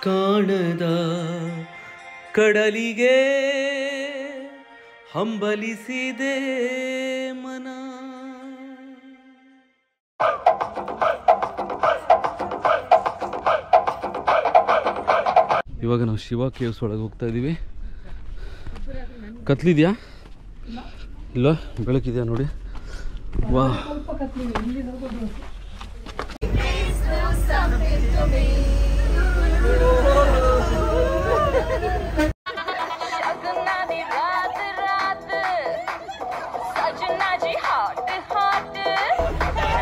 ಕಾಣದ ಕಡಲಿಗೆ ಹಂಬಲಿಸಿದೆ ಮನ ಇವಾಗ ನಾವು ಶಿವ ಕೇವ್ಸ್ ಒಳಗೆ ಹೋಗ್ತಾ ಇದ್ದೀವಿ ಕತ್ಲಿದ್ಯಾ ಇಲ್ಲ ಬೆಳಕಿದ್ಯಾ ನೋಡಿ ವಾ सजना दी रात रात सजना जी हॉट हॉट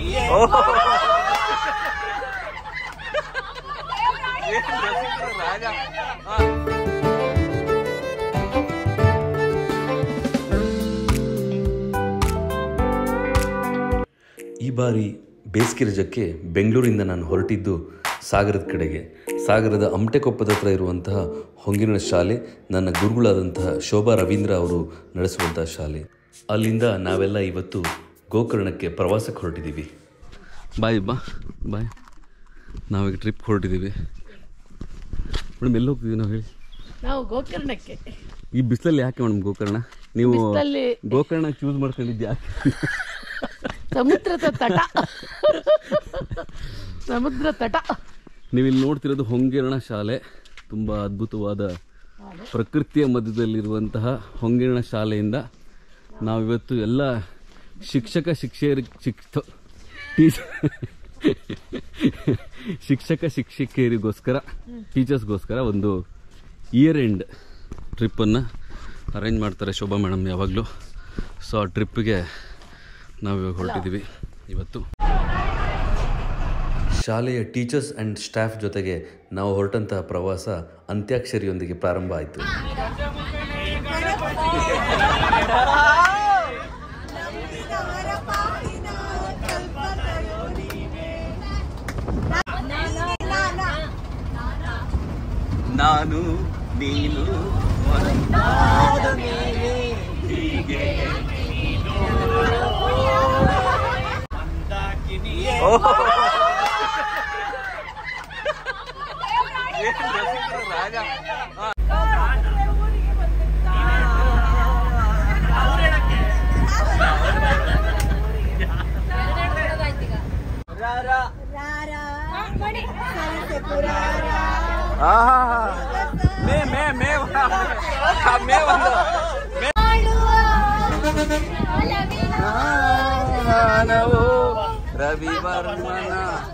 ಈ ಬಾರಿ ಬೇಸಿಗೆ ರಜಕ್ಕೆ ಬೆಂಗಳೂರಿಂದ ನಾನು ಹೊರಟಿದ್ದು ಸಾಗರದ ಕಡೆಗೆ ಸಾಗರದ ಅಮಟೆಕೊಪ್ಪದ ಹತ್ರ ಇರುವಂತಹ ಹೊಂಗಿನ ಶಾಲೆ ನನ್ನ ಗುರುಗಳಾದಂತಹ ಶೋಭಾ ರವೀಂದ್ರ ಅವರು ನಡೆಸುವಂತಹ ಶಾಲೆ ಅಲ್ಲಿಂದ ನಾವೆಲ್ಲ ಇವತ್ತು ಗೋಕರ್ಣಕ್ಕೆ ಪ್ರವಾಸಕ್ಕೆ ಹೊರಟಿದ್ದೀವಿ ಬಾಯ್ ಬಾ ಬಾಯ್ ನಾವೀಗ ಟ್ರಿಪ್ ಹೊರಟಿದ್ದೀವಿ ಮೇಡಮ್ ಎಲ್ಲಿ ಹೋಗ್ತಿದ್ದೀವಿ ನಾವು ಹೇಳಿ ನಾವು ಗೋಕರ್ಣಕ್ಕೆ ಈ ಬಿಸಿಲಲ್ಲಿ ಯಾಕೆ ಮೇಡಮ್ ಗೋಕರ್ಣ ನೀವು ಬಿಸ್ಲಲ್ಲಿ ಗೋಕರ್ಣ ಚೂಸ್ ಮಾಡ್ಕೊಂಡಿದ್ದು ಯಾಕೆ ಸಮುದ್ರದ ತಟ ಸಮುದ್ರ ತಟ ನೀವು ಇಲ್ಲಿ ನೋಡ್ತಿರೋದು ಹೊಂಗೇರಣ ಶಾಲೆ ತುಂಬ ಅದ್ಭುತವಾದ ಪ್ರಕೃತಿಯ ಮಧ್ಯದಲ್ಲಿರುವಂತಹ ಹೊಂಗೇರಣ ಶಾಲೆಯಿಂದ ನಾವಿವತ್ತು ಎಲ್ಲ ಶಿಕ್ಷಕ ಶಿಕ್ಷೆಯರಿ ಶಿಕ್ಷ ಟೀಚ್ ಶಿಕ್ಷಕ ಶಿಕ್ಷಕಿಯರಿಗೋಸ್ಕರ ಟೀಚರ್ಸ್ಗೋಸ್ಕರ ಒಂದು ಇಯರ್ ಎಂಡ್ ಟ್ರಿಪ್ಪನ್ನು ಅರೇಂಜ್ ಮಾಡ್ತಾರೆ ಶೋಭಾ ಮೇಡಮ್ ಯಾವಾಗಲೂ ಸೊ ಆ ಟ್ರಿಪ್ಪಿಗೆ ನಾವು ಇವಾಗ ಹೊರಟಿದ್ದೀವಿ ಇವತ್ತು ಶಾಲೆಯ ಟೀಚರ್ಸ್ ಆ್ಯಂಡ್ ಸ್ಟಾಫ್ ಜೊತೆಗೆ ನಾವು ಹೊರಟಂತಹ ಪ್ರವಾಸ ಅಂತ್ಯಾಕ್ಷರಿಯೊಂದಿಗೆ ಪ್ರಾರಂಭ ಆಯಿತು ನಾನು ನೀನು ಮೇ ಮೇ ಮೇ ಮೇ ಒಂದು ನಾವು ರವಿವರ್ಮನ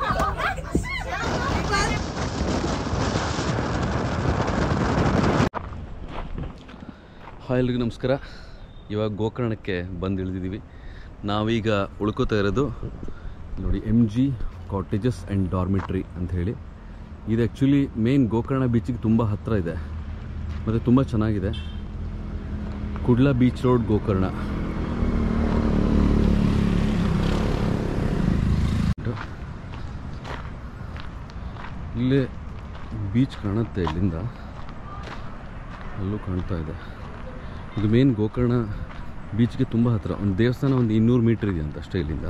ಹಾಯ್ ಎಲ್ರಿಗೂ ನಮಸ್ಕಾರ ಇವಾಗ ಗೋಕರ್ಣಕ್ಕೆ ಬಂದು ಇಳಿದಿದ್ದೀವಿ ನಾವೀಗ ಉಳ್ಕೋತಾ ಇರೋದು ನೋಡಿ M G cottages and dormitory ಅಂತ ಹೇಳಿ ಇದು ಆ್ಯಕ್ಚುಲಿ ಮೇನ್ ಗೋಕರ್ಣ ಬೀಚಿಗೆ ತುಂಬ ಹತ್ತಿರ ಇದೆ ಮತ್ತು ತುಂಬ ಚೆನ್ನಾಗಿದೆ ಕುಡ್ಲಾ ಬೀಚ್ ರೋಡ್ ಗೋಕರ್ಣ ಇಲ್ಲೇ ಬೀಚ್ ಕಾಣುತ್ತೆ ಇಲ್ಲಿಂದ ಅಲ್ಲೂ ಕಾಣ್ತಾ ಇದೆ ಇದು ಮೇನ್ ಗೋಕರ್ಣ ಬೀಚ್ಗೆ ತುಂಬ ಹತ್ತಿರ ಒಂದು ದೇವಸ್ಥಾನ ಒಂದು ಇನ್ನೂರು ಮೀಟ್ರ್ ಇದೆ ಅಂತ ಅಷ್ಟೇ ಇಲ್ಲಿಂದ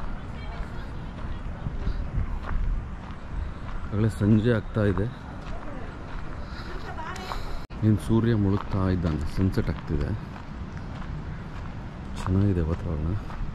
ಆಗಲೇ ಸಂಜೆ ಆಗ್ತಾ ಇದೆ ಏನು ಸೂರ್ಯ ಮುಳುಗ್ತಾ ಇದ್ದಾನೆ ಸನ್ಸೆಟ್ ಆಗ್ತಿದೆ ಚೆನ್ನಾಗಿದೆ ವಾತಾವರಣ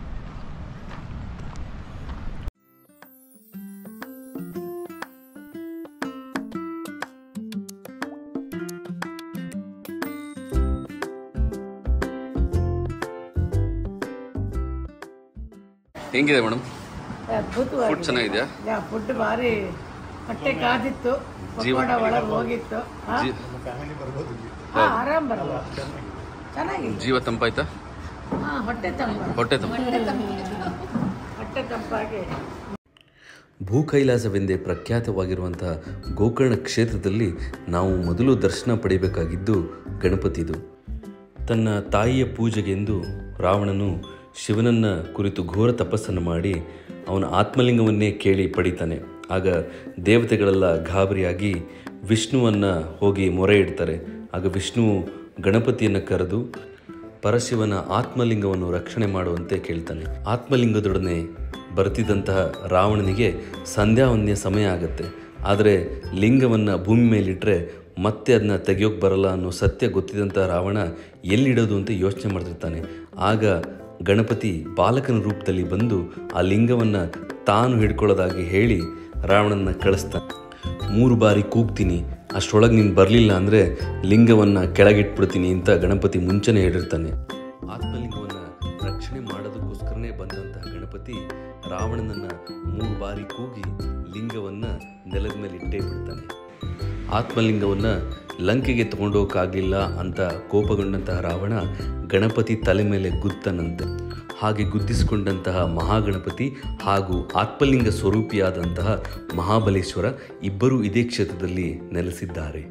ಹೆಂಗಿದೆ ಮೇಡಮ್ ಅದ್ಭುತವಾಗಿ ಫುಡ್ ಚೆನ್ನಾಗಿದೆಯಾ ಫುಡ್ ಭಾರಿ ಹೊಟ್ಟೆ ಕಾದಿತ್ತು ಪಕೋಡ ಒಳಗೆ ಹೋಗಿತ್ತು ಹಾ? ಹಾ, ಆರಾಮ್ ಬರ್ಬೋದು ಚೆನ್ನಾಗಿದೆ ಜೀವ ತಂಪಾಯ್ತಾ ಹಾ ಹೊಟ್ಟೆ ತಂಪ ಹೊಟ್ಟೆ ತಂಪ ಹೊಟ್ಟೆ ತಂಪಾಗಿ ಭೂ ಕೈಲಾಸವೆಂದೇ ಪ್ರಖ್ಯಾತವಾಗಿರುವಂತಹ ಗೋಕರ್ಣ ಕ್ಷೇತ್ರದಲ್ಲಿ ನಾವು ಮೊದಲು ದರ್ಶನ ಪಡೆಯಬೇಕಾಗಿದ್ದು ಗಣಪತಿದು ತನ್ನ ತಾಯಿಯ ಪೂಜೆಗೆಂದು ರಾವಣನು ಶಿವನನ್ನ ಕುರಿತು ಘೋರ ತಪಸ್ಸನ್ನು ಮಾಡಿ ಅವನ ಆತ್ಮಲಿಂಗವನ್ನೇ ಕೇಳಿ ಪಡಿತಾನೆ ಆಗ ದೇವತೆಗಳೆಲ್ಲ ಗಾಬರಿಯಾಗಿ ವಿಷ್ಣುವನ್ನ ಹೋಗಿ ಮೊರೆ ಇಡ್ತಾರೆ ಆಗ ವಿಷ್ಣುವು ಗಣಪತಿಯನ್ನು ಕರೆದು ಪರಶಿವನ ಆತ್ಮಲಿಂಗವನ್ನು ರಕ್ಷಣೆ ಮಾಡುವಂತೆ ಕೇಳ್ತಾನೆ ಆತ್ಮಲಿಂಗದೊಡನೆ ಬರ್ತಿದ್ದಂತಹ ರಾವಣನಿಗೆ ಸಂಧ್ಯಾ ವಂದ್ಯ ಸಮಯ ಆಗುತ್ತೆ ಆದರೆ ಲಿಂಗವನ್ನು ಭೂಮಿ ಮೇಲಿಟ್ಟರೆ ಮತ್ತೆ ಅದನ್ನ ತೆಗಿಯೋಕೆ ಬರಲ್ಲ ಅನ್ನೋ ಸತ್ಯ ಗೊತ್ತಿದ್ದಂಥ ರಾವಣ ಎಲ್ಲಿಡೋದು ಅಂತ ಯೋಚನೆ ಮಾಡ್ತಿರ್ತಾನೆ ಆಗ ಗಣಪತಿ ಬಾಲಕನ ರೂಪದಲ್ಲಿ ಬಂದು ಆ ಲಿಂಗವನ್ನು ತಾನು ಹಿಡ್ಕೊಳ್ಳೋದಾಗಿ ಹೇಳಿ ರಾವಣನ ಕಳಿಸ್ತಾನೆ ಮೂರು ಬಾರಿ ಕೂಗ್ತೀನಿ ಅಷ್ಟರೊಳಗೆ ನೀನು ಬರಲಿಲ್ಲ ಅಂದರೆ ಲಿಂಗವನ್ನು ಕೆಳಗಿಟ್ಬಿಡ್ತೀನಿ ಅಂತ ಗಣಪತಿ ಮುಂಚೆನೇ ಹೇಳಿರ್ತಾನೆ ಆತ್ಮಲಿಂಗವನ್ನು ರಕ್ಷಣೆ ಮಾಡೋದಕ್ಕೋಸ್ಕರನೇ ಬಂದಂತಹ ಗಣಪತಿ ರಾವಣನನ್ನು ಮೂರು ಬಾರಿ ಕೂಗಿ ಲಿಂಗವನ್ನು ನೆಲದ ಮೇಲೆ ಇಟ್ಟೇ ಬಿಡ್ತಾನೆ ಆತ್ಮಲಿಂಗವನ್ನು ಲಂಕೆಗೆ ತಗೊಂಡೋಗಕ್ಕಾಗಲಿಲ್ಲ ಅಂತ ಕೋಪಗೊಂಡಂತಹ ರಾವಣ ಗಣಪತಿ ತಲೆ ಮೇಲೆ ಗುದ್ದನಂತೆ ಹಾಗೆ ಗುದ್ದಿಸಿಕೊಂಡಂತಹ ಮಹಾಗಣಪತಿ ಹಾಗೂ ಆತ್ಮಲಿಂಗ ಸ್ವರೂಪಿಯಾದಂತಹ ಮಹಾಬಲೇಶ್ವರ ಇಬ್ಬರೂ ಇದೇ ಕ್ಷೇತ್ರದಲ್ಲಿ ನೆಲೆಸಿದ್ದಾರೆ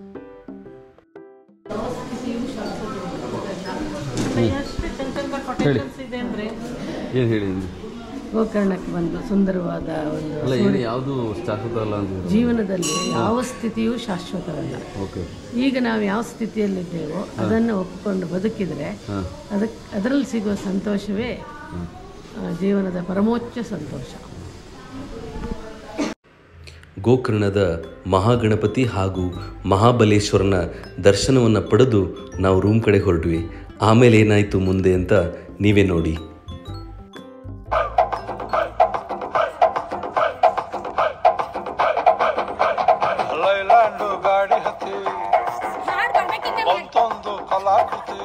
ಎಷ್ಟು ಚಂದ ಚಂದ ಕೊಟೇಶನ್ಸ್ ಇದೆ ಅಂದ್ರೆ ಏನು ಹೇಳಿ ಗೋಕರ್ಣಕ್ಕೆ ಬಂದು ಸುಂದರವಾದ ಒಂದು ಅಲ್ಲ ಏನು ಯಾವುದು ಶಾಶ್ವತ ಅಲ್ಲ ಅಂತ ಜೀವನದಲ್ಲಿ ಯಾವ ಸ್ಥಿತಿಯೂ ಶಾಶ್ವತವಲ್ಲ ಓಕೆ ಈಗ ನಾವು ಯಾವ ಸ್ಥಿತಿಯಲ್ಲಿದ್ದೇವೋ ಅದನ್ನು ಒಪ್ಪಿಕೊಂಡು ಬದುಕಿದರೆ ಅದಕ್ಕೆ ಅದರಲ್ಲಿ ಸಿಗುವ ಸಂತೋಷವೇ ಆ, ಜೀವನದ ಪರಮೋಚ್ಚ ಸಂತೋಷ ಗೋಕರ್ಣದ ಮಹಾಗಣಪತಿ ಹಾಗೂ ಮಹಾಬಲೇಶ್ವರನ ದರ್ಶನವನ್ನು ಪಡೆದು ನಾವು ರೂಮ್ ಕಡೆ ಹೊರಟ್ವಿ ಆಮೇಲೆ ಏನಾಯಿತು ಮುಂದೆ ಅಂತ ನೀವೇ ನೋಡಿ ಲೈಲ್ಯಾಂಡ್ ಗಾಡಿ ಹತ್ತಿ ಒಂದೊಂದು ಕಲಾಕೃತಿ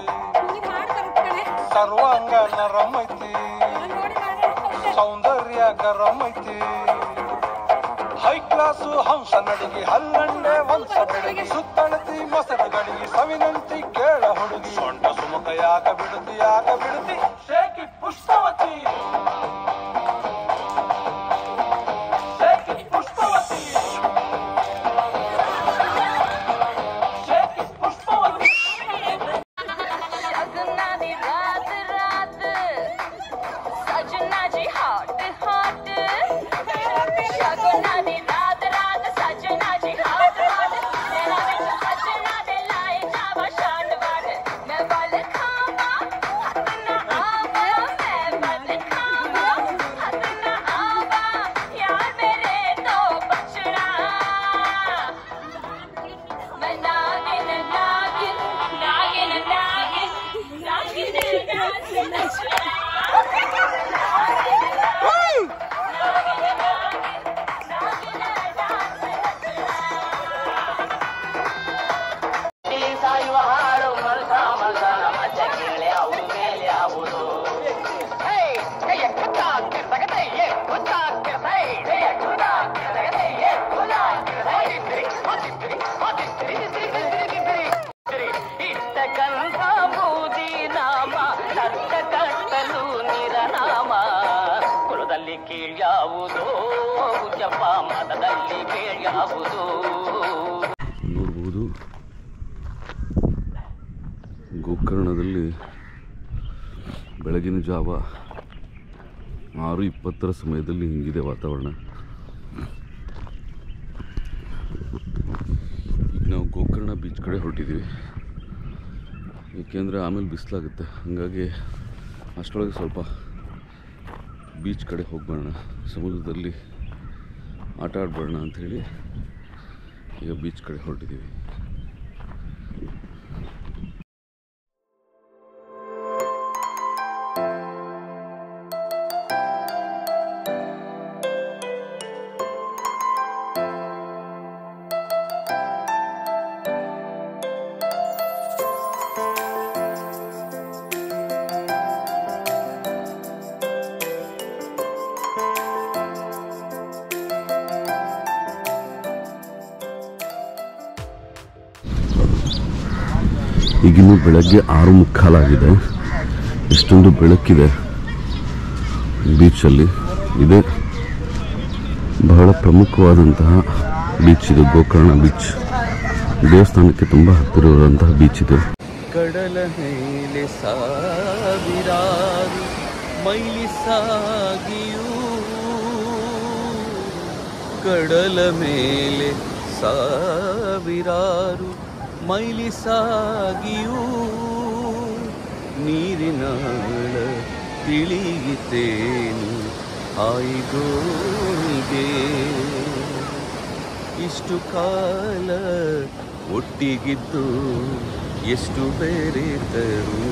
ಸರ್ವಾಂಗ ನರಮೈತಿ ಸೌಂದರ್ಯ ಗರಮೈತಿ ಹೈ ಕ್ಲಾಸು ಹಂಸ ನಡಿಗೆ ಹಲ್ಲಂಡೆ ವಂಶ ಬೆಳಗಿ ಸುತ್ತಳತಿ ಮೊಸರುಗಳಿಗೆ ಸವಿನಂತಿ ಕೇಳ ಹುಡುಗಿ ಸೊಂಟ ಸುಮುಖ ಯಾಕ ಬಿಡುತ್ತಿ ಯಾಕ ಬಿಡುತ್ತಿ shake it Pushpavati shake it Pushpavati shake it Pushpavati शगना दी रात रात सजना जी हॉट हॉट शगना दी रात रात सजना जी हॉट हॉट मेरा बिच सजना दे लाए जावा शाट वाट मैं बल खावा हथ ना आवा मैं बल खावा हथ ना आवा यार मेरे तो बचड़ा मैं नागिन नागिन नागिन नागिन नागिन ಸಾಯುವ ಹಾಡು ಮಲ್ಕ ಮಲ್ಕನ ಮಜ್ಜ ಕೇಳಿ ಅವು ಮೇಲೆ ಆವುದು ಇಟ್ಟ ಕಂಠ ಬೂದಿ ನಾಮ ನರ್ಕ ಕಟ್ಟಲು ನಿರನಾಮ ಕುಲದಲ್ಲಿ ಕೀಳ್ಯಾವುದೋ ಜಪ ಮತದಲ್ಲಿ ಕೀಳ್ಯಾವುದೋ ನೋಡ್ಬೋದು ಗೋಕರ್ಣದಲ್ಲಿ ಬೆಳಗಿನ ಜಾವ ಆರು ಇಪ್ಪತ್ತರ ಸಮಯದಲ್ಲಿ ಹಿಂಗಿದೆ ವಾತಾವರಣ ಈಗ ನಾವು ಗೋಕರ್ಣ ಬೀಚ್ ಕಡೆ ಹೊರಟಿದ್ದೀವಿ ಏಕೆಂದರೆ ಆಮೇಲೆ ಬಿಸಿಲಾಗುತ್ತೆ ಹಾಗಾಗಿ ಅಷ್ಟರೊಳಗೆ ಸ್ವಲ್ಪ ಬೀಚ್ ಕಡೆ ಹೋಗ್ಬರೋಣ ಸಮುದ್ರದಲ್ಲಿ ಆಟ ಆಡ್ಬರೋಣ ಅಂಥೇಳಿ ಈಗ ಬೀಚ್ ಕಡೆ ಹೊರಟಿದ್ದೀವಿ ಈಗಿನ್ನೂ ಬೆಳಗ್ಗೆ ಆರು ಮುಕ್ಕಾಲಾಗಿದೆ ಎಷ್ಟೊಂದು ಬೆಳಕಿದೆ ಬೀಚಲ್ಲಿ ಇದೆ ಬಹಳ ಪ್ರಮುಖವಾದಂತಹ ಬೀಚ್ ಇದು ಗೋಕರ್ಣ ಬೀಚ್ ದೇವಸ್ಥಾನಕ್ಕೆ ತುಂಬ ಹತ್ತಿರ ಇರುವಂತಹ ಬೀಚ್ ಇದು ಕಡಲ ಮೇಲೆ ಸಾವಿರಾರು ಮೈಲಿ ಸಾಗಿಯೂ ಕಡಲ ಮೇಲೆ ಸಾವಿರಾರು ಮೈಲಿ ಸಾಗಿಯೂ ನೀರಿನಾಳ ತಿಳಿಯಿತೇನು ಆಯಿಗೋಗೆ ಇಷ್ಟು ಕಾಲ ಒಟ್ಟಿಗಿದ್ದು ಎಷ್ಟು ಬೇರೆತರು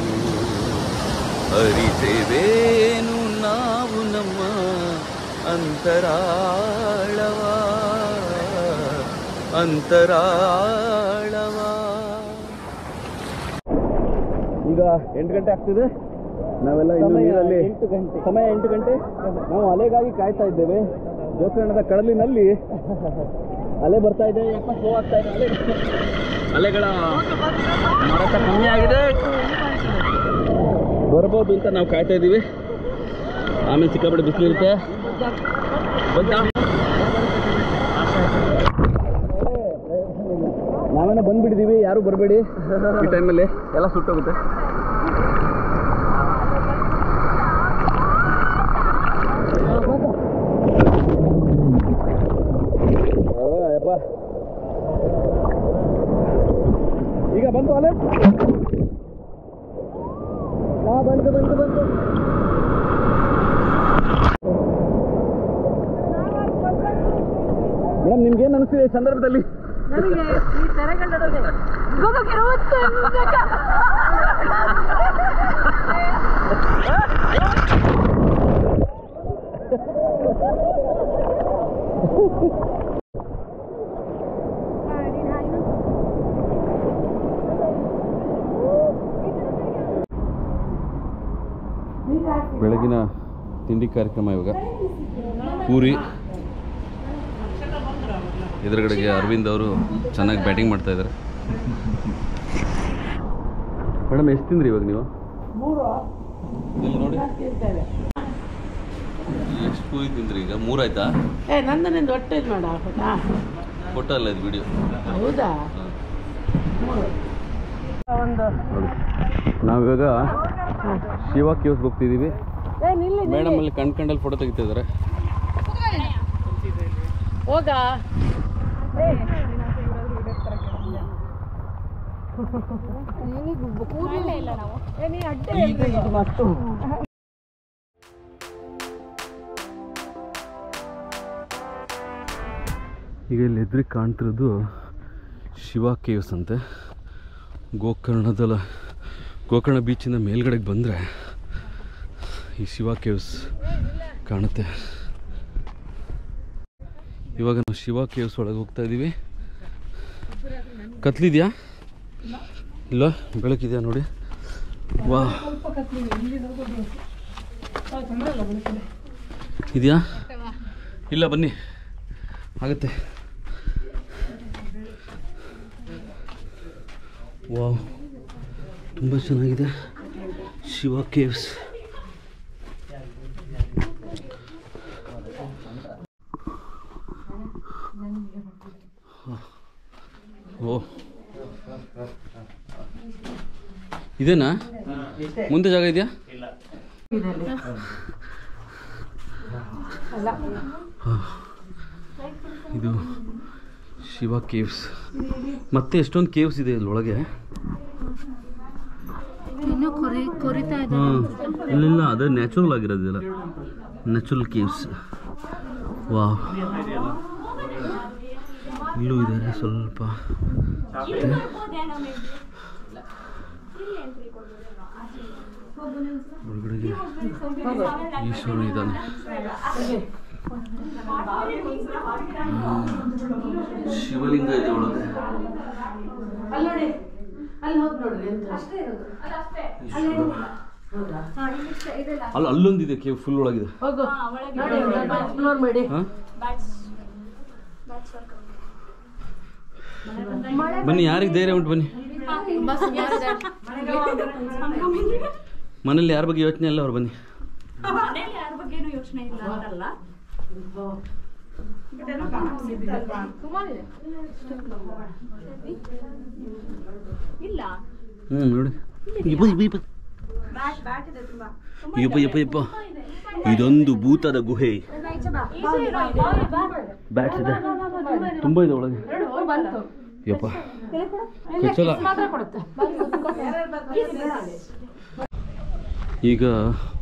ಅರಿತೇವೇನು ನಾವು ನಮ್ಮ ಅಂತರಾಳವ ಅಂತರಾಳವ ಈಗ ಎಂಟು ಗಂಟೆ ಆಗ್ತಿದೆ ನಾವೆಲ್ಲ ಇನ್ನು ನೀರಲ್ಲಿ ಎಂಟು ಗಂಟೆ ಸಮಯ ಎಂಟು ಗಂಟೆ ನಾವು ಅಲೆಗಾಗಿ ಕಾಯ್ತಾ ಇದ್ದೇವೆ ಗೋಕರ್ಣದ ಕಡಲಿನಲ್ಲಿ ಅಲೆ ಬರ್ತಾ ಇದೆ ಯಾಕೆ ಸ್ಲೋ ಆಗ್ತಾ ಇದೆ ಅಲೆ ಅಲೆಗಳ ಮಾರಾಟ ಕಮ್ಮಿ ಆಗಿದೆ ಬರ್ಬೋದು ಅಂತ ನಾವು ಕಾಯ್ತಾ ಇದ್ದೀವಿ ಆಮೇಲೆ ಸಿಕ್ಕಾಪಟ್ಟೆ ಬಿಸಿಲಿರುತ್ತೆ ಬಂತಾ ನಾವೇನೋ ಬಂದ್ಬಿಟ್ಟಿದ್ದೀವಿ ಯಾರು ಬರಬೇಡಿ ಈ ಟೈಮಲ್ಲಿ ಎಲ್ಲ ಸುಟ್ಟೋಗುತ್ತೆ ಯಪ್ಪ ಈಗ ಬಂತು ಅಲೆ ಹಾ ಬಂತು ಬಂತು ಬಂತು ಮೇಡಮ್ ನಿಮ್ಗೇನು ಅನಿಸ್ತಿದೆ ಈ ಸಂದರ್ಭದಲ್ಲಿ ನನಗೆ ಈ ತೆರೆಗಂಡದಲ್ಲಿ ಗೋಗೋಕಿರುವಂತೆ ಬೆಳಗಿನ ತಿಂಡಿ ಕಾರ್ಯಕ್ರಮ ಇವಾಗ ಪೂರಿ ಎದುರುಗಡೆಗೆ ಅರವಿಂದ್ ಅವರು ಚೆನ್ನಾಗಿ ಬ್ಯಾಟಿಂಗ್ ಮಾಡ್ತಾ ಇದ್ದಾರೆ ಮೇಡಮ್ ಎಷ್ಟು ತಿಂದ್ರಿ ಇವಾಗ ನೀವು ಇಲ್ಲಿ ನೋಡಿ ಎಷ್ಟು ಪೂರಿ ತಿಂದ್ರಿ ಈಗ ಮೂರಾಯ್ತಾ ಏ ನಂದು ನಿಂದು ಒಟ್ಟು ಇದು ಮಾಡ ಹೌದಾ ಫೋಟೋ ಅಲ್ಲ ಇದು ವಿಡಿಯೋ ಹೌದಾ ಒಂದು ನೋಡಿ ನಾವಿವಾಗ ಶಿವ ಕೇವ್ಸ್ಗೆ ಹೋಗ್ತಿದ್ದೀವಿ ಏ ನಿಲ್ಲಿ ಮೇಡಮ್ ಅಲ್ಲಿ ಕಣ್ ಕಂಡಲ್ಲಿ ಫೋಟೋ ತೆಗಿತಾ ಇದ್ದಾರೆ ಹೋಗ ಈಗ ಇಲ್ಲಿ ಎದುರಿಗೆ ಕಾಣ್ತಿರೋದು ಶಿವ ಕೇವ್ಸ್ ಅಂತೆ ಗೋಕರ್ಣದ ಗೋಕರ್ಣ ಬೀಚಿಂದ ಮೇಲ್ಗಡೆಗೆ ಬಂದರೆ ಈ ಶಿವ ಕೇವ್ಸ್ ಕಾಣುತ್ತೆ ಇವಾಗ ನಾವು ಶಿವ ಕೇವ್ಸ್ ಒಳಗೆ ಹೋಗ್ತಾ ಇದ್ದೀವಿ ಕತ್ಲಿದ್ಯಾ ಇಲ್ಲ ಬೆಳಕಿದೆಯಾ ನೋಡಿ ವಾ ಇದೆಯಾ ಇಲ್ಲ ಬನ್ನಿ ಆಗುತ್ತೆ ವಾವ್ ತುಂಬ ಚೆನ್ನಾಗಿದೆ ಶಿವ ಕೇವ್ಸ್ ಓ ಇದೇನಾ ಮುಂದೆ ಜಾಗ ಇದೆಯಾ ಇದು ಶಿವ ಕೇವ್ಸ್ ಮತ್ತೆ ಎಷ್ಟೊಂದು ಕೇವ್ಸ್ ಇದೆ ಇಲ್ಲೊಳಗೆ ಇನ್ನೂ ಕೊರಿ ಕೊರಿತಾ ಇದೆ ಹಾಂ ಇಲ್ಲ ಅದೇ ನ್ಯಾಚುರಲ್ ಆಗಿರೋದಿಲ್ಲ ನ್ಯಾಚುರಲ್ ಕೇವ್ಸ್ ವಾ ಇಲ್ಲೂ ಇದ್ದಾರೆ ಸ್ವಲ್ಪ ಒಳಗಡೆಗೆ ಈಶ್ವರ ಇದ್ದಾನೆ ಹ್ಮ್. ಶಿವಲಿಂಗ ಇದೆ ಒಳಗೆ ಅಲ್ಲಿ ನೋಡಿ ಅಲ್ಲಿ ಹೋಗಿ ನೋಡ್ರಿ ಎಂತ ಅಲ್ಲಿ ಅಲ್ಲೊಂದಿದೆ ಕೇವ್ ಫುಲ್ ಒಳಗಿದೆ ಹೋಗು ನೋಡಿ ಎಕ್ಸ್ಪ್ಲೋರ್ ಮಾಡಿ ಹಾಂ ಬನ್ನಿ ಯಾರಿಗೆ ಧೈರ್ಯ ಉಂಟು ಬನ್ನಿ ಮನೇಲಿ ಯಾರ ಬಗ್ಗೆ ಯೋಚನೆ ಇಲ್ಲ ಅವ್ರು ಬನ್ನಿ ಮನೇಲಿ ಯಾರ ಬಗ್ಗೆನೂ ಯೋಚನೆ ಇಲ್ಲ ಅಂತಲ್ಲ ಇಲ್ಲ ಹ್ಞೂ ನೋಡಿ ಇಪ್ಪ ಇಪ್ಪ ಇಪ್ಪ ಯಪ್ಪ ಯಪ್ಪ ಯಪ್ಪ ಇದೊಂದು ಭೂತದ ಗುಹೆ ಬ್ಯಾಟ್ಸ್ ಇದೆ ತುಂಬ ಇದೆ ಒಳಗೆ ಯಪ್ಪ ಕಚ್ಚಲ್ಲ ಮಾತ್ರ ಕೊಡುತ್ತೆ ಈಗ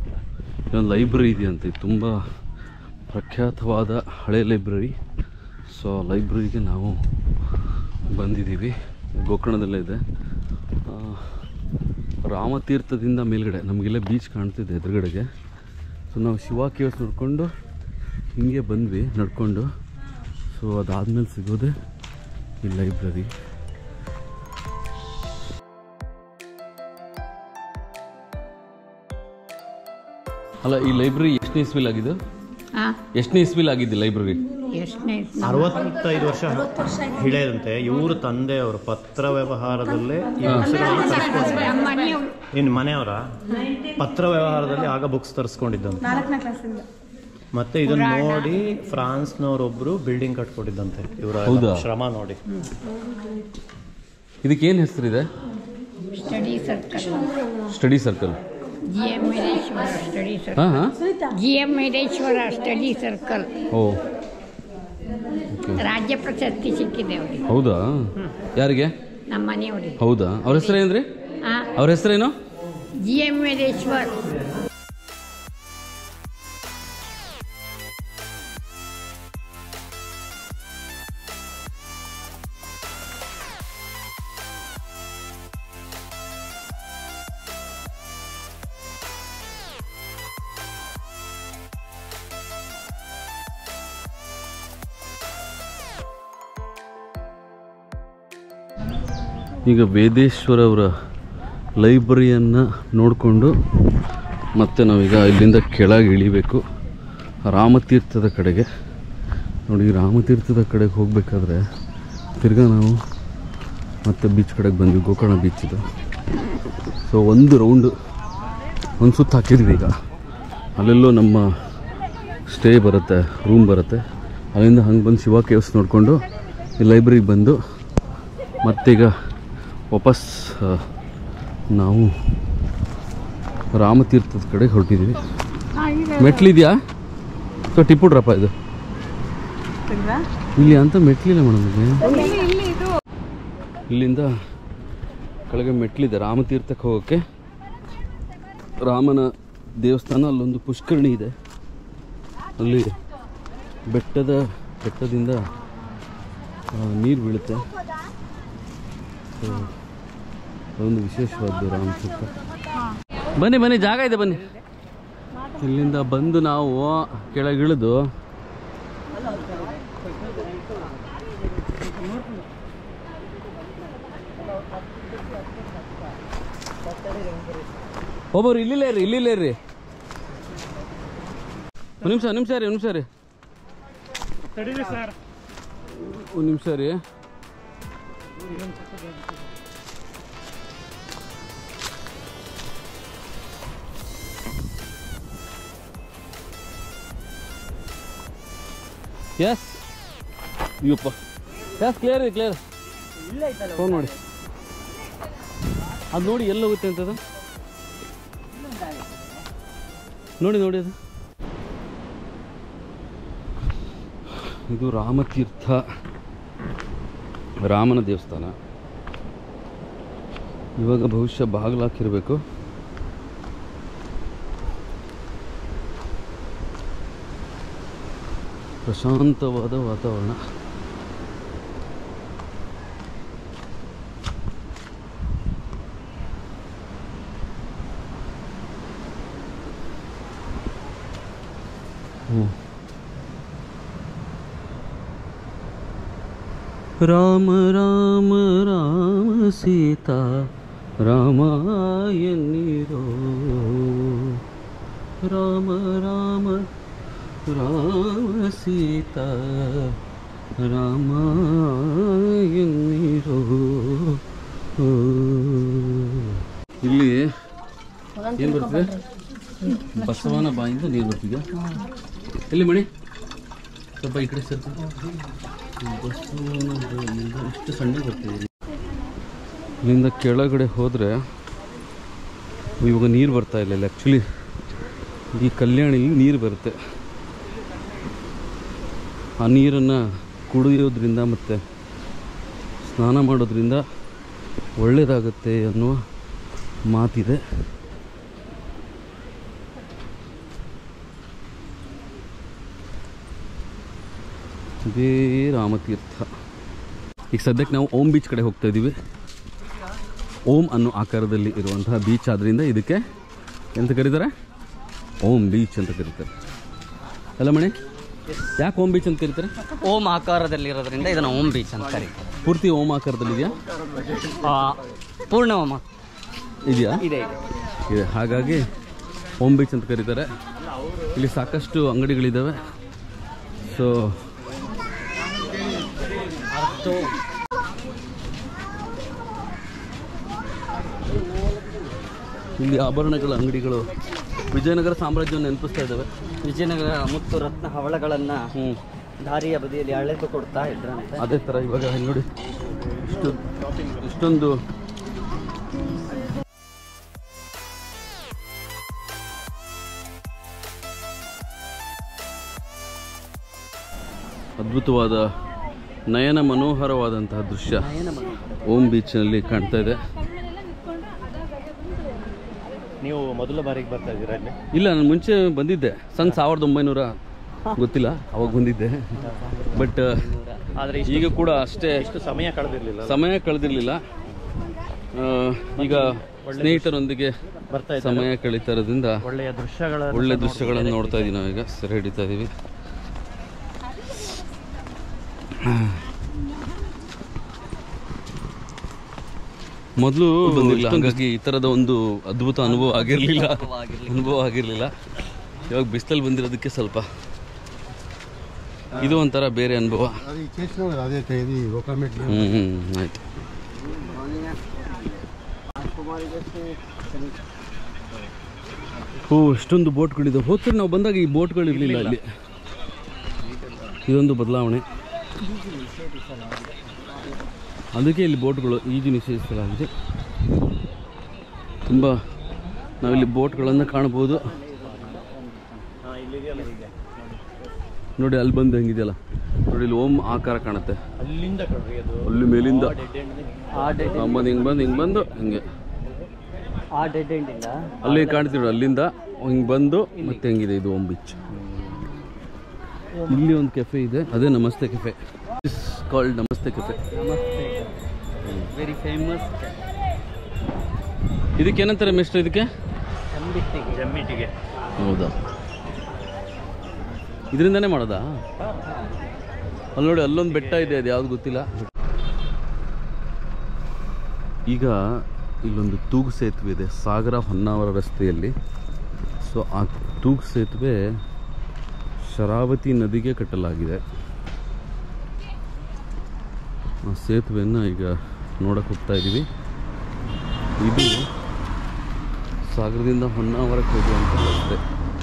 ಒಂದು ಲೈಬ್ರರಿ ಇದೆಯಂತೆ ತುಂಬ ಪ್ರಖ್ಯಾತವಾದ ಹಳೆ ಲೈಬ್ರರಿ ಸೊ ಲೈಬ್ರರಿಗೆ ನಾವು ಬಂದಿದ್ದೀವಿ ಗೋಕರ್ಣದಲ್ಲೇ ಇದೆ ಆ, ರಾಮತೀರ್ಥದಿಂದ ಮೇಲ್ಗಡೆ ನಮಗೆಲ್ಲ ಬೀಚ್ ಕಾಣ್ತಿದೆ ಎದುರುಗಡೆಗೆ ಸೊ ನಾವು ಶಿವ ಕೇವ್ಸ್ ನೋಡಿಕೊಂಡು ಹಿಂಗೆ ಬಂದ್ವಿ ನಡ್ಕೊಂಡು ಸೊ ಅದಾದಮೇಲೆ ಸಿಗೋದೆ ಈ ಲೈಬ್ರರಿ ಅಲ್ಲ ಈ ಲೈಬ್ರರಿ ಎಷ್ಟನೇ ಇಸ್ವಿಲ್ ಆಗಿದ್ದು ಎಷ್ಟನೇ ಇಸ್ವಿಲ್ ಆಗಿದ್ದು ಲೈಬ್ರರಿ ಅರವತ್ತೈದು ವರ್ಷ ಹಿಡಿಯದಂತೆ ಇವರು ತಂದೆಯವರು ಪತ್ರ ವ್ಯವಹಾರದಲ್ಲೇ ಈ ಪುಸ್ತಕಗಳನ್ನು ತರಿಸ್ಕೊಂಡಿದ್ದಾರೆ ಇನ್ನು ಮನೆಯವರ ಪತ್ರ ವ್ಯವಹಾರದಲ್ಲಿ ಆಗ ಬುಕ್ಸ್ ತರಿಸ್ಕೊಂಡಿದ್ದಂತೆ ಮತ್ತೆ ಇದನ್ನ ನೋಡಿ ಫ್ರಾನ್ಸ್ನವರೊಬ್ರು ಬಿಲ್ಡಿಂಗ್ ಕಟ್ಕೊಟ್ಟಿದ್ದಂತೆ ಇವರ ಹೌದಾ? ಶ್ರಮ ನೋಡಿ ಇದಕ್ಕೇನು ಹೆಸರಿದೆ study circle study circle G M Veereshwara study circle ಹಾಂ ಹಾಂ G M Veereshwara study circle ಓ ರಾಜ್ಯ ಪ್ರಶಸ್ತಿ ಸಿಕ್ಕಿದೆ ಅವರಿಗೆ ಹೌದಾ ಯಾರಿಗೆ ನಮ್ಮ ಮನೆಯವರಿಗೆ ಹೌದಾ ಅವ್ರ ಹೆಸರೇನ್ರಿ ಅವ್ರ ಹೆಸರೇನು ಜಿ ಎಂ ವೀರೇಶ್ವರ್ ಈಗ ವೇದೇಶ್ವರ ಅವರ ಲೈಬ್ರರಿಯನ್ನು ನೋಡಿಕೊಂಡು ಮತ್ತೆ ನಾವೀಗ ಇಲ್ಲಿಂದ ಕೆಳಗೆ ಇಳಿಬೇಕು ರಾಮತೀರ್ಥದ ಕಡೆಗೆ ನೋಡಿ ರಾಮತೀರ್ಥದ ಕಡೆಗೆ ಹೋಗಬೇಕಾದ್ರೆ ತಿರ್ಗಾ ನಾವು ಮತ್ತೆ ಬೀಚ್ ಕಡೆಗೆ ಬಂದ್ವಿ ಗೋಕರ್ಣ ಬೀಚ್ ಇದು ಸೊ ಒಂದು ರೌಂಡು ಒಂದು ಸುತ್ತು ಹಾಕಿದ್ವಿ ಈಗ ಅಲ್ಲೆಲ್ಲೋ ನಮ್ಮ ಸ್ಟೇ ಬರುತ್ತೆ ರೂಮ್ ಬರುತ್ತೆ ಅಲ್ಲಿಂದ ಹಂಗೆ ಬಂದು ಶಿವ ಕೇವ್ಸ್ ನೋಡಿಕೊಂಡು ಈ ಲೈಬ್ರರಿಗೆ ಬಂದು ಮತ್ತೀಗ ವಾಪಸ್ ಆ, ನಾವು ರಾಮತೀರ್ಥದ ಕಡೆಗೆ ಹೊರಟಿದ್ದೀವಿ ಮೆಟ್ಲಿದೆಯಾ ಸೊ ಟಿಪ್ಪು ಡ್ರಾಪ ಇದು ಇಲ್ಲಿ ಅಂತ ಮೆಟ್ಲಿಲ್ಲ ಮೇಡಮ್ ಇಲ್ಲಿಂದ ಕೆಳಗೆ ಮೆಟ್ಲಿದೆ ರಾಮತೀರ್ಥಕ್ಕೆ ಹೋಗೋಕ್ಕೆ ರಾಮನ ದೇವಸ್ಥಾನ ಅಲ್ಲೊಂದು ಪುಷ್ಕರಣಿ ಇದೆ ಅಲ್ಲಿ ಬೆಟ್ಟದ ಬೆಟ್ಟದಿಂದ ನೀರು ಬೀಳುತ್ತೆ ಸೊ, ಅದೊಂದು ವಿಶೇಷವಾದ್ದು ರಾಮತೀರ್ಥ ಬನ್ನಿ ಬನ್ನಿ ಜಾಗ ಇದೆ ಬನ್ನಿ ಇಲ್ಲಿಂದ ಬಂದು ನಾವು ಕೆಳಗಿಳಿದು ಒಬ್ಬರು ಇಲ್ಲಿಲ್ಲೇ ರೀ ಇಲ್ಲಿಲ್ಲೇ ರೀ ಒಂದು ನಿಮಿಷ ನಿಮಿಷ ರೀ ಒಂದು ನಿಮಿಷ ರೀ ಒಂದು ನಿಮಿಷ ರೀ ಎಸ್ ಅಯ್ಯಪ್ಪ ಎಸ್ ಕ್ಲಿಯರ್ ಇದೆ ಕ್ಲಿಯರ್ ಫೋನ್ ಮಾಡಿ ಅದು ನೋಡಿ ಎಲ್ಲ ಹೋಗುತ್ತೆ ಅಂತದ ನೋಡಿ ನೋಡಿ ಅದು ಇದು ರಾಮತೀರ್ಥ ರಾಮನ ದೇವಸ್ಥಾನ ಇವಾಗ ಬಹುಶಃ ಬಾಗಿಲು ಹಾಕಿರಬೇಕು ಪ್ರಶಾಂತವಾದ ವಾತಾವರಣ ಹ್ಮ್. ರಾಮ ರಾಮ ರಾಮ ಸೀತಾ ರಾಮಾಯಣಿರೋ ರಾಮ ರಾಮ ರಾಮ ಸೀತಾ ರಾಮಾಯಣಿರೋ ಇಲ್ಲಿ ಏನು ಬರ್ತದೆ ಬಸವನ ಬಾಯಿಂದ ನೀರು ಬರ್ತಿದೆ ಎಲ್ಲಿ ಮಣಿ ಸ್ವಲ್ಪ ಈ ಕಡೆ ಸ್ವಲ್ಪ ಬಸವನ ಬಾಯಿಂದ ಇಷ್ಟು ಸಣ್ಣ ಬರ್ತಿದೆ ಇಲ್ಲಿಂದ ಕೆಳಗಡೆ ಹೋದರೆ ಇವಾಗ ನೀರು ಬರ್ತಾ ಇಲ್ಲ ಆ್ಯಕ್ಚುಲಿ ಈ ಕಲ್ಯಾಣಿಲಿ ನೀರು ಬರುತ್ತೆ ಆ ನೀರನ್ನು ಕುಡಿಯೋದ್ರಿಂದ ಮತ್ತು ಸ್ನಾನ ಮಾಡೋದ್ರಿಂದ ಒಳ್ಳೆಯದಾಗುತ್ತೆ ಅನ್ನುವ ಮಾತಿದೆ ಇದೇ ರಾಮತೀರ್ಥ ಈಗ ಸದ್ಯಕ್ಕೆ ನಾವು ಓಂ ಬೀಚ್ ಕಡೆ ಹೋಗ್ತಾ ಇದ್ದೀವಿ ಓಂ ಅನ್ನೋ ಆಕಾರದಲ್ಲಿ ಇರುವಂತಹ ಬೀಚ್ ಆದ್ದರಿಂದ ಇದಕ್ಕೆ ಎಂತ ಕರೀತಾರೆ ಓಂ ಬೀಚ್ ಅಂತ ಕರೀತಾರೆ ಅಲ್ಲ ಮಣಿ ಯಾಕೆ ಓಂ ಬೀಚ್ ಅಂತ ಕರೀತಾರೆ ಓಂ ಆಕಾರದಲ್ಲಿರೋದ್ರಿಂದ ಇದನ್ನು ಓಂ ಬೀಚ್ ಅಂತ ಕರೀತಾರೆ ಪೂರ್ತಿ ಓಂ ಆಕಾರದಲ್ಲಿ ಇದೆಯಾ ಆ, ಪೂರ್ಣ ಓಂ ಇದೆಯಾ ಇದೆ ಇದೆ ಹಾಗಾಗಿ ಓಂ ಬೀಚ್ ಅಂತ ಕರೀತಾರೆ ಇಲ್ಲಿ ಸಾಕಷ್ಟು ಅಂಗಡಿಗಳಿದ್ದಾವೆ ಸೊ ಇಲ್ಲಿ ಆಭರಣಗಳ ಅಂಗಡಿಗಳು ವಿಜಯನಗರ ಸಾಮ್ರಾಜ್ಯವನ್ನು ನೆನಪಿಸ್ತಾ ಇದ್ದಾವೆ ವಿಜಯನಗರ ಮುತ್ತು ರತ್ನ ಹವಳಗಳನ್ನ ಹ್ಞೂ ದಾರಿಯ ಬದಿಯಲ್ಲಿ ಅಳೆದು ಕೊಡ್ತಾ ಇದ್ರಂತೆ ಅದೇ ಥರ ಇವಾಗ ಇಲ್ಲಿ ನೋಡಿ ಇಷ್ಟು ಇಷ್ಟೊಂದು ಅದ್ಭುತವಾದ ನಯನ ಮನೋಹರವಾದಂತಹ ದೃಶ್ಯ ಓಂ ಬೀಚ್ನಲ್ಲಿ ಕಾಣ್ತಾ ಇದೆ ನೀವು ಮೊದಲ ಬಾರಿಗೆ ಬರ್ತಾ ಇದ್ದೀರಾ ಇಲ್ಲಿ ಇಲ್ಲ ನಾನು ಮುಂಚೆ ಬಂದಿದ್ದೆ ಸಣ್ಣ ಸಾವಿರದ ಒಂಬೈನೂರ ಗೊತ್ತಿಲ್ಲ ಅವಾಗ ಬಂದಿದ್ದೆ ಬಟ್ ಆದರೆ ಈಗ ಕೂಡ ಅಷ್ಟೇ ಇಷ್ಟು ಸಮಯ ಕಳೆದಿರಲಿಲ್ಲ ಸಮಯ ಕಳೆದಿರಲಿಲ್ಲ ಈಗ ಸ್ನೇಹಿತರೊಂದಿಗೆ ಬರ್ತಾ ಇದ್ದಾರೆ ಸಮಯ ಕಳೀತಾ ಇರೋದ್ರಿಂದ ಒಳ್ಳೆಯ ದೃಶ್ಯಗಳ ಒಳ್ಳೆ ದೃಶ್ಯಗಳನ್ನು ನೋಡ್ತಾ ಇದೀವಿ ನಾವೀಗ ಸೆರೆ ಹಿಡಿತಾ ಇದೀವಿ ಮೊದಲು ಬಂದಿಲ್ಲ ಹಾಗಾಗಿ ಈ ಥರದ ಒಂದು ಅದ್ಭುತ ಅನುಭವ ಆಗಿರಲಿಲ್ಲ ಅನುಭವ ಆಗಿರಲಿಲ್ಲ ಇವಾಗ ಬಿಸಿಲಲ್ಲಿ ಬಂದಿರೋದಕ್ಕೆ ಸ್ವಲ್ಪ ಇದು ಒಂಥರ ಬೇರೆ ಅನುಭವ అదే ఇది ఒక మెట్లు ಹ್ಞೂ ಹ್ಞೂ ಆಯ್ತು ಓ ಎಷ್ಟೊಂದು ಬೋಟ್ಗಳಿದೆ ಹೋಗ್ತಾರೆ ನಾವು ಬಂದಾಗ ಈ ಬೋಟ್ಗಳು ಇರಲಿಲ್ಲ ಅಲ್ಲಿ ಇದೊಂದು ಬದಲಾವಣೆ ಅದಕ್ಕೆ ಇಲ್ಲಿ ಬೋಟ್ಗಳು ಈಜು ನಿಷೇಧಿಸಲಾಗಿದೆ ತುಂಬ ನಾವಿಲ್ಲಿ ಬೋಟ್ಗಳನ್ನು ಕಾಣ್ಬೋದು ನೋಡಿ ಅಲ್ಲಿ ಬಂದು ಹೆಂಗಿದೆಯಲ್ಲ ನೋಡಿ ಇಲ್ಲಿ ಓಂ ಆಕಾರ ಕಾಣುತ್ತೆ ಅಲ್ಲಿಂದ ಕಡ್ರಿ ಅದು ಅಲ್ಲಿ ಮೇಲಿಂದ ಆ ಡೆಡ್ ಬಂದು ಹಿಂಗೆ ಬಂದು ಹಿಂಗೆ ಬಂದು ಹಿಂಗೆ ಆ ಡೆಡ್ ಎಂಡಿಂದ ಅಲ್ಲಿ ಕಾಣ್ತೀವಿ ನೋಡಿ, ಅಲ್ಲಿಂದ ಹಿಂಗೆ ಬಂದು ಮತ್ತೆ ಹೆಂಗಿದೆ ಇದು ಓಂ ಬೀಚ್ ಇಲ್ಲಿ ಒಂದು ಕೆಫೆ ಇದೆ ಅದೇ Namaste cafe called Namaste cafe Namaste very famous ಇದಕ್ಕೆ ಏನಂತಾರೆ ಮಿಸ್ಟರ್ ಇದಕ್ಕೆ ಚಂಬಿಟ್ಟಿಗೆ ಜಮ್ಮಿಟಿಗೆ ಹೌದಾ ಇದರಿಂದನೇ ಮಾಡೋದಾ ಅಲ್ಲಿ ನೋಡಿ ಅಲ್ಲೊಂದು ಬೆಟ್ಟ ಇದೆ ಅದು ಯಾವ್ದು ಗೊತ್ತಿಲ್ಲ ಈಗ ಇಲ್ಲೊಂದು ತೂಗು ಸೇತುವೆ ಇದೆ ಸಾಗರ ಹೊನ್ನಾವರ ರಸ್ತೆಯಲ್ಲಿ ಸೊ ಆ ತೂಗು ಸೇತುವೆ ಶರಾವತಿ ನದಿಗೆ ಕಟ್ಟಲಾಗಿದೆ ಆ ಸೇತುವೆಯನ್ನು ಈಗ ನೋಡಕ್ಕೆ ಹೋಗ್ತಾ ಇದ್ದೀವಿ ಇದು ಸಾಗರದಿಂದ ಹೊನ್ನಾವರಕ್ಕೆ ಹೋಗುವಂಥ ರಸ್ತೆ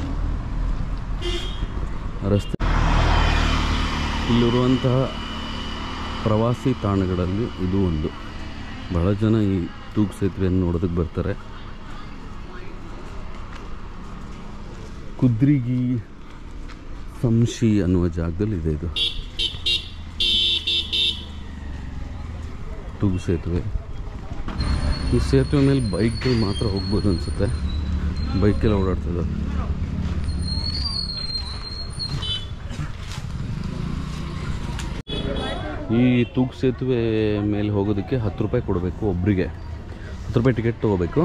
ಆ ರಸ್ತೆ ಇಲ್ಲಿರುವಂತಹ ಪ್ರವಾಸಿ ತಾಣಗಳಲ್ಲಿ ಇದು ಒಂದು ಬಹಳ ಜನ ಈ ತೂಗು ಸೇತುವೆಯನ್ನು ನೋಡೋದಕ್ಕೆ ಬರ್ತಾರೆ ಕುದ್ರಿಗಿ ಸಂಶಿ ಅನ್ನುವ ಜಾಗದಲ್ಲಿ ಇದೆ ಇದು ತೂಗು ಸೇತುವೆ ಈ ಸೇತುವೆ ಮೇಲೆ ಬೈಕ್ಗಳು ಮಾತ್ರ ಹೋಗ್ಬೋದು ಅನಿಸುತ್ತೆ ಬೈಕೆಲ್ಲ ಓಡಾಡ್ತದೆ ಈ ತೂಗು ಸೇತುವೆ ಮೇಲೆ ಹೋಗೋದಕ್ಕೆ ಹತ್ತು ರೂಪಾಯಿ ಕೊಡಬೇಕು ಒಬ್ಬರಿಗೆ ಹತ್ತು ರೂಪಾಯಿ ಟಿಕೆಟ್ ತೊಗೋಬೇಕು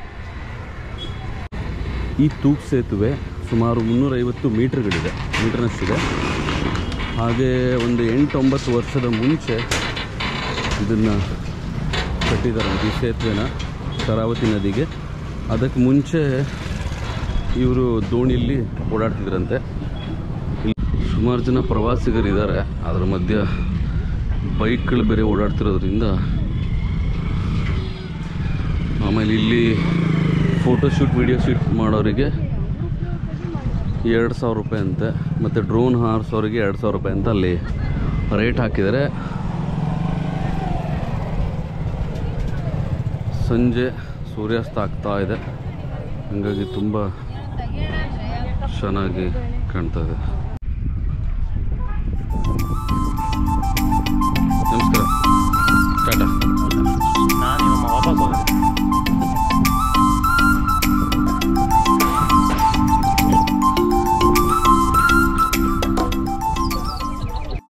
ಈ ತೂಗು ಸೇತುವೆ ಸುಮಾರು ಮುನ್ನೂರೈವತ್ತು ಮೀಟ್ರ್ಗಳಿದೆ ಮೀಟರ್ನಷ್ಟಿದೆ ಹಾಗೆ ಒಂದು ಎಂಟು ಒಂಬತ್ತು ವರ್ಷದ ಮುಂಚೆ ಇದನ್ನು ಕಟ್ಟಿದ್ದಾರೆ ಈ ಸೇತುವೆನ ಶರಾವತಿ ನದಿಗೆ ಅದಕ್ಕೆ ಮುಂಚೆ ಇವರು ದೋಣಿಯಲ್ಲಿ ಓಡಾಡ್ತಿದ್ರಂತೆ ಇಲ್ಲಿ ಸುಮಾರು ಜನ ಪ್ರವಾಸಿಗರಿದ್ದಾರೆ ಅದರ ಮಧ್ಯ ಬೈಕ್ಗಳು ಬೇರೆ ಓಡಾಡ್ತಿರೋದ್ರಿಂದ ಆಮೇಲೆ ಇಲ್ಲಿ ಫೋಟೋ ಶೂಟ್ ವಿಡಿಯೋ ಶೂಟ್ ಮಾಡೋರಿಗೆ ಎರಡು ಸಾವಿರ ರೂಪಾಯಿ ಅಂತೆ ಮತ್ತು ಡ್ರೋನ್ ಹಾರಿಸೋರಿಗೆ ಎರಡು ಸಾವಿರ ರೂಪಾಯಿ ಅಂತ ಅಲ್ಲಿ ರೇಟ್ ಹಾಕಿದ್ದಾರೆ ಸಂಜೆ ಸೂರ್ಯಾಸ್ತ ಆಗ್ತಾ ಇದೆ ಹಾಗಾಗಿ ತುಂಬ ಚೆನ್ನಾಗಿ ಕಾಣ್ತಾ ಇದೆ